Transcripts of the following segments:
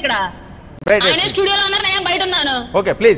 ఇక్కడ Right, right. ఆయన స్టూడియోలో ఉన్నారు నేను బయట ఉన్నాను ఓకే ప్లీజ్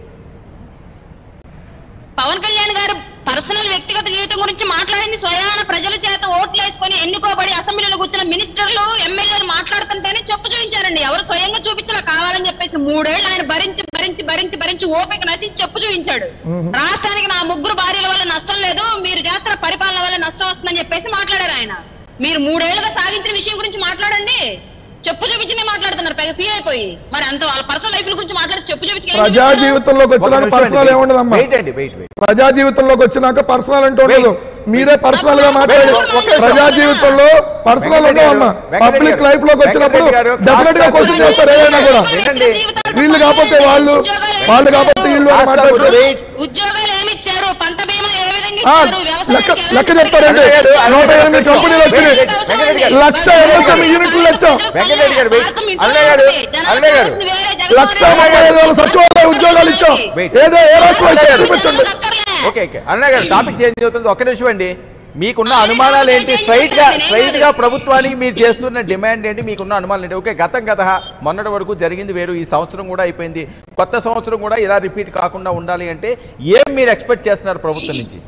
పవన్ కళ్యాణ్ గారు పర్సనల్ వ్యక్తిగత జీవితం గురించి మాట్లాడింది స్వయాన ప్రజల చేత ఓట్లు వేసుకొని ఎన్నుకోబడి అసెంబ్లీలో కూర్చున్న మినిస్టర్లు ఎమ్మెల్యేలు మాట్లాడుతుంటేనే చెప్పు చూపించారండి ఎవరు స్వయంగా చూపించిన కావాలని చెప్పేసి మూడేళ్లు ఆయన భరించి భరించి భరించి భరించి ఓపిక నశించి చెప్పు చూపించాడు రాష్ట్రానికి నా ముగ్గురు భార్యల వల్ల నష్టం లేదు మీరు చేస్తున్న పరిపాలన వల్ల నష్టం వస్తుందని చెప్పేసి మాట్లాడారు ఆయన మీరు మూడేళ్లుగా సాగించిన విషయం గురించి మాట్లాడండి చెప్పు చూపించి మాట్లాడుతున్నారు పైగా ఫీల్ అయిపోయి మరి అంత వాళ్ళ పర్సనల్ లైఫ్ గురించి మాట్లాడి చెప్పు చూపించి ఏం ప్రజా చూపిస్తున్నారు? జీవితంలోకి వచ్చినాక పర్సనల్ ఏముండదమ్మా వెయిట్ అండి వెయిట్ వెయిట్ ప్రజా జీవితంలోకి వచ్చినాక పర్సనల్ అంటూ ఉండదు మీరే పర్సనల్ గా మాట్లాడారు ఒక్క నిమిషం. ప్రజా జీవితంలో పర్సనల్ వెంకటరెడ్డి ఉండవమ్మా గారు, పబ్లిక్ లైఫ్ లోకి వచ్చినప్పుడు వెంకటరెడ్డి గారు, డెఫినెట్ గా క్వశ్చన్ చేస్తారు ఏదైనా కూడా ఏంటండి? వీళ్ళు కాకపోతే వాళ్ళు వాళ్ళు కాకపోతే వీళ్ళు అని మాట్లాడుతారు వెయిట్ ఉద్యోగాలు ఏమి ఇచ్చారు పంట బీమా ఏ విధంగా ఆ, ఇచ్చారు వ్యవసాయానికి లెక్క- ఎలాంటి లెక్క చెప్తారండి. పరికరాలు ఇచ్చారు? నూట ఎనిమిది కంపెనీలు వచ్చినాయి. వెంకటరెడ్డి గారు. లక్ష ఎంఎస్ఎం యూనిట్లు లెచ్చాం. వెంకటరెడ్డి గారు, వెయిట్. భారతం అన్నయ్య గారు, జనాభా అన్నయ్య గారు. పరిస్థితి వేరే, జగన్మోహన్ లక్ష రెడ్డి ముప్పై ఐదు వేల సచివాలయ ఉద్యోగాలు ఇచ్చాం వెయిట్. ఏదో ఏ రాష్ట్రం అయితే చూపించండి ఓకే ఓకే అన్నయ్య గారు టాపిక్ చేంజ్ అవుతుంది ఒక్క నిమిషం అండి మీకున్న అనుమానాలు ఏంటి స్ట్రైట్ గా స్ట్రైట్ గా ప్రభుత్వానికి మీరు చేస్తున్న డిమాండ్ ఏంటి మీకున్న అనుమానాలు ఏంటి ఓకే గతం గత మొన్నటి వరకు జరిగింది వేరు ఈ సంవత్సరం కూడా అయిపోయింది కొత్త సంవత్సరం కూడా ఇలా రిపీట్ కాకుండా ఉండాలి అంటే ఏం మీరు ఎక్స్పెక్ట్ చేస్తున్నారు ప్రభుత్వం నుంచి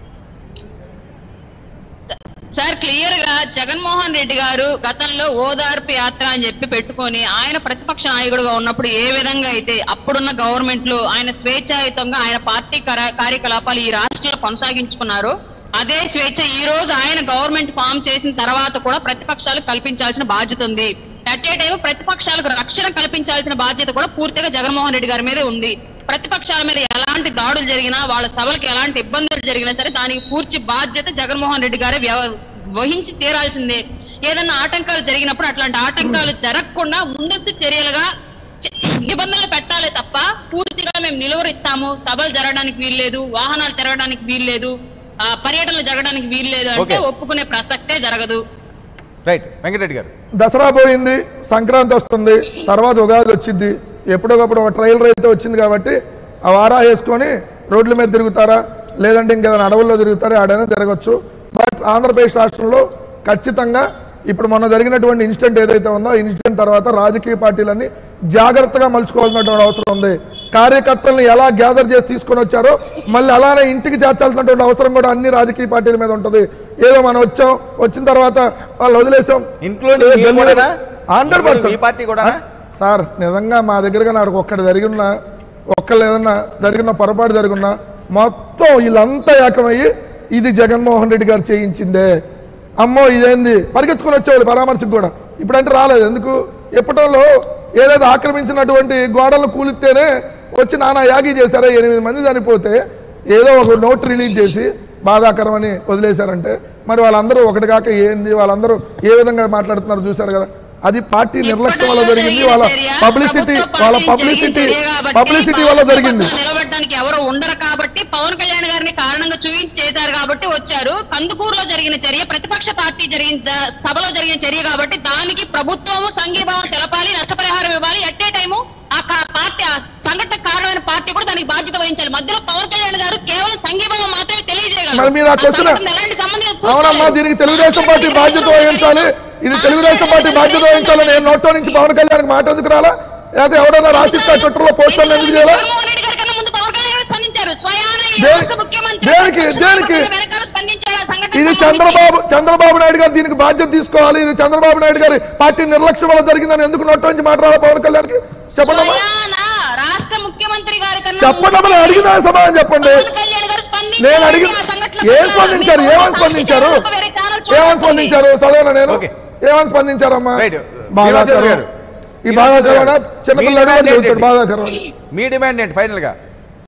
సార్ క్లియర్ గా జగన్మోహన్ రెడ్డి గారు గతంలో ఓదార్పు యాత్ర అని చెప్పి పెట్టుకొని ఆయన ప్రతిపక్ష నాయకుడుగా ఉన్నప్పుడు ఏ విధంగా అయితే అప్పుడున్న గవర్నమెంట్ లో ఆయన స్వేచ్ఛాయుతంగా ఆయన పార్టీ కర- కార్యకలాపాలు ఈ రాష్ట్రంలో కొనసాగించుకున్నారు అదే స్వేచ్ఛ ఈ రోజు ఆయన గవర్నమెంట్ ఫామ్ చేసిన తర్వాత కూడా ప్రతిపక్షాలు కల్పించాల్సిన బాధ్యత ఉంది అట్ ఏ టైం ప్రతిపక్షాలకు రక్షణ కల్పించాల్సిన బాధ్యత కూడా పూర్తిగా జగన్మోహన్ రెడ్డి గారి మీదే ఉంది ప్రతిపక్షాల మీద ఎలాంటి దాడులు జరిగినా వాళ్ళ సభలకు ఎలాంటి ఇబ్బందులు జరిగినా సరే దానికి పూర్తి బాధ్యత జగన్మోహన్ రెడ్డి గారే వ్యవ- వహించి తీరాల్సిందే ఏదన్నా ఆటంకాలు జరిగినప్పుడు అట్లాంటి ఆటంకాలు జరగకుండా ముందస్తు చర్యలుగా చ- నిబంధనలు పెట్టాలి తప్ప పూర్తిగా మేము నిలువరిస్తాము సభలు జరగడానికి వీల్లేదు వాహనాలు తిరగడానికి వీల్లేదు ఆ, పర్యటనలు జరగడానికి వీల్లేదు అంటే Okay. ఒప్పుకునే ప్రసక్తే జరగదు రైట్ వెంకటరెడ్డి గారు దసరా పోయింది సంక్రాంతి వస్తుంది తర్వాత ఉగాది వచ్చింది ఎప్పుడొకప్పుడు ఒక ట్రైలర్ అయితే వచ్చింది కాబట్టి ఆ వారా వేసుకొని రోడ్ల మీద తిరుగుతారా లేదంటే ఇంకేదైనా అడవుల్లో తిరుగుతారా ఆడైనా తిరగచ్చు బట్ ఆంధ్రప్రదేశ్ రాష్ట్రంలో ఖచ్చితంగా ఇప్పుడు మొన్న జరిగినటువంటి ఇన్సిడెంట్ ఏదైతే ఉందో ఆ ఇన్సిడెంట్ తర్వాత రాజకీయ పార్టీలన్నీ జాగ్రత్తగా మలుచుకోవాల్సినటువంటి అవసరం ఉంది కార్యకర్తలను ఎలా గ్యాదర్ చేసి తీసుకొని వచ్చారో మళ్ళీ అలానే ఇంటికి చేర్చాల్సినటువంటి అవసరం కూడా అన్ని రాజకీయ పార్టీల మీద ఉంటుంది ఏదో మనం వచ్చాం వచ్చిన తర్వాత వాళ్ళు వదిలేసాం Including మీరు కూడానా? హండ్రెడ్ Including మీ పార్టీ కూడానా? సార్ నిజంగా మా దగ్గరగా నాకు ఒక్కటి జరిగిన ఒక్కళ్ళు ఏదన్నా జరిగిన పొరపాటు జరిగినా మొత్తం వీళ్ళంతా ఏకమయ్యి ఇది జగన్మోహన్ రెడ్డి గారు చేయించిందే అమ్మో ఇదేంది పరిగెత్తుకుని వచ్చేవాళ్ళు పరామర్శకు కూడా ఇప్పుడంటే రాలేదు ఎందుకు ఎప్పటిలో ఏదైతే ఆక్రమించినటువంటి గోడలు కూలిస్తేనే వచ్చి నానా యాగి చేశారో ఎనిమిది మంది చనిపోతే ఏదో ఒక నోట్ రిలీజ్ చేసి బాధాకరం అని వదిలేశారంటే మరి వాళ్ళందరూ ఒకటి కాక ఏంది వాళ్ళందరూ ఏ విధంగా మాట్లాడుతున్నారు చూశారు కదా అది పార్టీ నిర్లక్ష్యం వల్ల జరిగింది వాళ్ళ పబ్లిసిటీ వాళ్ళ పబ్లిసిటీ పబ్లిసిటీ వల్ల జరిగింది నిలబడడానికి ఎవరు ఉండరు కాబట్టి పవన్ కళ్యాణ్ గారిని కారణంగా చూపించి చేశారు కాబట్టి వచ్చారు కందుకూరులో జరిగిన చర్య ప్రతిపక్ష పార్టీ జరిగిన ద- సభలో జరిగిన చర్య కాబట్టి దానికి ప్రభుత్వము సంఘీభావం తెలపాలి నష్టపరిహారం ఇవ్వాలి ఎట్ ఏ టైము ఆ కా- పార్టీ ఆ సంఘటన కారణమైన పార్టీ కూడా దానికి బాధ్యత వహించాలి మధ్యలో పవన్ కళ్యాణ్ గారు కేవలం సంఘీభావం మాత్రమే తెలియజేయగలరు మరి మీరు ఆ ఆ క్వశ్చన్ సంఘటన ఎలాంటి సంబంధం అవునమ్మా పూసుకోలేదు. దీనికి తెలుగుదేశం పార్టీ బాధ్యత వహించాలి ఇది తెలుగుదేశం పార్టీ బాధ్యత వహించాలి నేను నోట్లో నుంచి పవన్ కళ్యాణ్ మాట ఎందుకు రాలా లేకపోతే ఎవడన్నా రాసిస్తా ట్విట్టర్ లో పోస్టర్లు ఎందుకు చేయాలా జగన్మోహన్ రెడ్డి గారి కన్నా ముందు పవన్ కళ్యాణ్ గారు స్పందించారు స్వయాన ఈ దేని- రాష్ట్ర ముఖ్యమంత్రి దేనికి- ప్రతిపక్ష దేనికి? నాయకుడి వెనకాల స్పందించాడు ఆ సంఘటనకు ఇది సంబంధించి. చంద్రబాబు చంద్రబాబు నాయుడు గారు దీనికి బాధ్యత తీసుకోవాలి ఇది చంద్రబాబు నాయుడు గారి పార్టీ నిర్లక్ష్యం వల్ల జరిగిందని ఎందుకు నోట్లో నుంచి మాట్లాడాలి పవన్ కళ్యాణ్ కి చెప్పండి అమ్మా. స్వయాన రాష్ట్ర ముఖ్యమంత్రి గారి కన్నా చెప్పండి అమ్మా, నేను అడిగిన సమాధానం చెప్పండి పవన్ కళ్యాణ్ గారు స్పందించారు నేను అడిగి ఆ సంఘటన ఏం పట్ల. స్పందించారు మీరు ఏమని సాక్షి స్పందించారు ఛానల్ ఒక వేరే ఛానల్ చూడండి. ఏమని స్పందించారు చదవను నేను ఓకే. ఏమని స్పందించారమ్మా రైట్. బాధాకరం శ్రీనివాసరావు గారు. ఈ బాధాకరం గారు. చిన్నపిల్లలు మీ డిమాండ్ చెబుతాడు ఏంటి? బాధాకరం మీ డిమాండ్ ఏంటి ఫైనల్ గా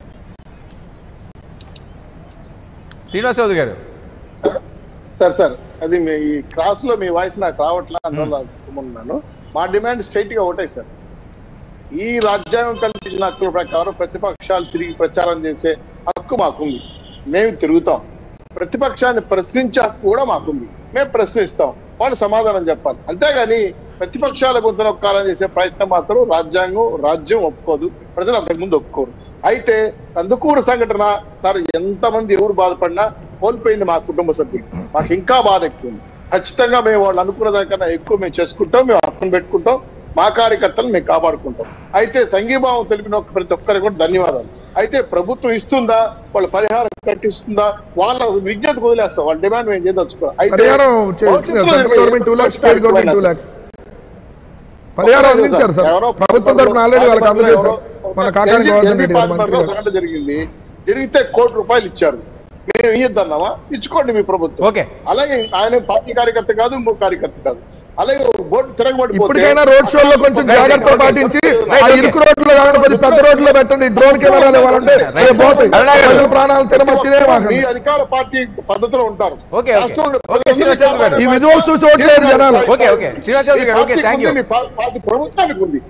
శ్రీనివాస్ చౌదరి గారు సార్ సార్ అది మీ ఈ క్రాస్ లో మీ వాయిస్ నాకు రావట్లే అందువల్ల ఉన్నాను మా డిమాండ్ స్ట్రైట్ గా ఒకటే సార్ ఈ రాజ్యాంగం కల్పించిన హక్కుల ప్రకారం ప్రతిపక్షాలు తిరిగి ప్రచారం చేసే హక్కు మాకుంది మేము తిరుగుతాం ప్రతిపక్షాన్ని ప్రశ్నించే హక్కు కూడా మాకుంది మేము ప్రశ్నిస్తాం వాళ్ళు సమాధానం చెప్పాలి అంతేగాని ప్రతిపక్షాల గొంతు నొక్కాలని చేసే ప్రయత్నం మాత్రం రాజ్యాంగం రాజ్యం ఒప్పుకోదు ప్రజలు అంతకు ముందు ఒప్పుకోరు అయితే కందుకూరు సంఘటన సార్ ఎంతమంది ఎవరు బాధపడినా కోల్పోయింది మా కుటుంబ సభ్యులు మాకు ఇంకా బాధ ఎక్కువ ఉంది ఖచ్చితంగా మేము వాళ్ళు అనుకున్న దానికన్నా ఎక్కువ మేము చేసుకుంటాం మేము హక్కును పెట్టుకుంటాం మా కార్యకర్తలు మేము కాపాడుకుంటాం అయితే సంఘీభావం తెలిపిన ఒక్క- ప్రతి ఒక్కరికి కూడా ధన్యవాదాలు అయితే ప్రభుత్వం ఇస్తుందా వాళ్ళ పరిహారం కట్టిస్తుందా వాళ్ళ విజ్ఞతకు వదిలేస్తాం వాళ్ళ డిమాండ్ మేము చేయదలుచుకోవాలి అయితే పరిహారం చేసింది భవిష్యత్తులో central government two lakhs state government two lakhs పరిహారం అందించారు సార్ ఎవరో ప్రభుత్వం తరఫున ఆల్రెడీ వాళ్ళకి అందజేశారు మన కాకాని ఎల్జీ గోవర్ధన్ రెడ్డి గారు పార్లమెంట్ మంత్రి లో గారు. సంఘటన జరిగింది జరిగితే కోటి రూపాయలు ఇచ్చారు మేము ఇయ్యద్దన్నామా ఇచ్చుకోండి మీ ప్రభుత్వం ఓకే. అలాగే ఆయన పార్టీ కార్యకర్త కాదు ఇంకో కార్యకర్త కాదు అలాగే బోర్డు తిరగబడిపోతే ఇప్పటికైనా రోడ్ షోలో కొంచెం జాగ్రత్త పాటించి ఆ ఇరుకు రోడ్లు కాకుండా కొద్దిగా పెద్ద రోడ్లో పెట్టండి డ్రోన్ కెమెరాలు ఇవ్వాలంటే రేపు పోతాయి అరుణా గారు. ప్రజల ప్రాణాలు తినమచ్చిదే మీ మాకు అధికార పార్టీ పద్ధతిలో ఉంటారు ఓకే, ఓకే. రాష్ట్రంలో ఓకే, శ్రీనివాస్ గారు. ఈ విజువల్స్ చూసి ఓట్లేరు జనాలు. Okay, okay. శ్రీనివాస్ చౌదరి గారు, ఓకే, మీ థాంక్ యూ. పార్టీకి ఉంది, మీ పా- పార్టీ ప్రభుత్వానికి ఉంది